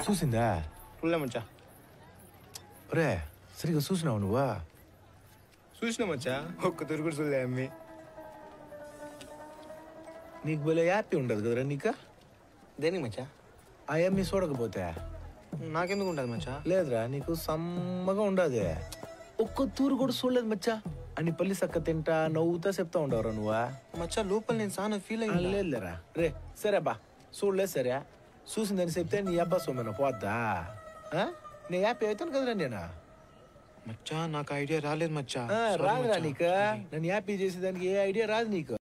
చూసిందా ఫుల్ మచ్చా రే సరిగ్గా చూసినావు నువ్వా చూసిన మచ్చా ఒక్క తిరుగుడు చూడలే అమ్మి నీకు భలే హ్యాపీ ఉండదు కదరా నీకు దేనికి మచ్చా ఆ అమ్మి చూడకపోతే నాకెందుకు ఉంటుంది మచ్చా లేదురా నీకు సమ్మగా ఉండదు ఒక్క తూరు కూడా చూడలేదు మచ్చా అని పల్లి సక్క తింటా నవ్వుతా చెప్తా ఉండవరా నువ్వా మచ్చా లోపల నేను చాలా ఫీల్ ఆ, అయ్యింది లేదులేరా రే సరే బా చూడలేదు సరే చూసిందని చెప్తే నీ అబ్బా సొమ్మెన పోద్దా ఆ? నీ హ్యాపీ అవుతాను కదరా నేను మచ్చా నాకు ఐడియా రాలేదు మచ్చా ఆ, Sorry రాదురా మచ్చా. నీకు నన్ను హ్యాపీ చేసేదానికి ఏ ఐడియా రాదు నీకు